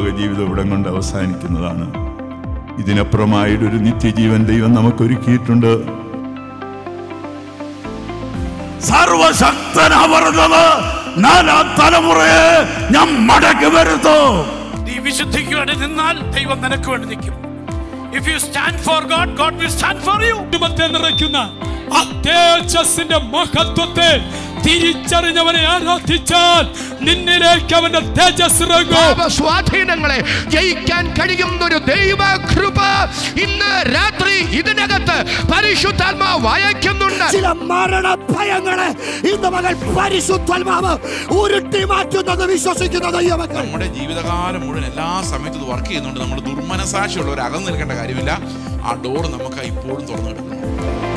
ജീവിതം ഇവിടം കൊണ്ട് അവസാനിക്കുന്നതാണ് ഇതിനപ്പുറമായിട്ടൊരു നിത്യജീവൻ ദൈവം നമുക്കൊരുക്കിയിട്ടുണ്ട് സർവശക്തനാ പറഞ്ഞത് നാലാം തലമുറയെ ഞാൻ മടക്കി വരുത്തു നീ വിശുദ്ധിക്ക് വേണ്ടി നിന്നാൽ ദൈവം നിനക്ക് വേണ്ടി നിൽക്കും if you stand for God God will stand for you കുടുംബത്തെ നിറയ്ക്കുന്ന ആ തേജസ്സിന്റെ മഹത്വത്തെ തിരിച്ചറിഞ്ഞവനെ ആരാധിച്ചാൽ നിന്നിലേക്ക് അവന്റെ തേജസ് ഇറങ്ങും പാപ സ്വാധീനങ്ങളെ ജയിക്കാൻ കഴിയുന്ന ഒരു ദൈവ കൃപ ഇന്ന് രാത്രി ഇതിനകത്ത് പരിശുദ്ധാത്മാവ് വയക്കുന്നുണ്ട് ചില മരണ ഭയങ്ങളെ ഇന്ന് മകൾ പരിശുദ്ധാത്മാവ് ഉരുട്ടി മാറ്റുന്നത് വിശ്വസിക്കുന്ന ദൈവമക്കൾ നമ്മുടെ ജീവിതകാലം മുഴുവൻ എല്ലാ സമയത്തും ഇത് വർക്ക് ചെയ്യുന്നുണ്ട് നമ്മൾ ദുർമനസാക്ഷിയുള്ളവർ അകന്നു നിൽക്കേണ്ട കാര്യമില്ല ആ ഡോർ നമുക്ക് ഇപ്പോഴും തുറന്നു കിടക്കുന്നു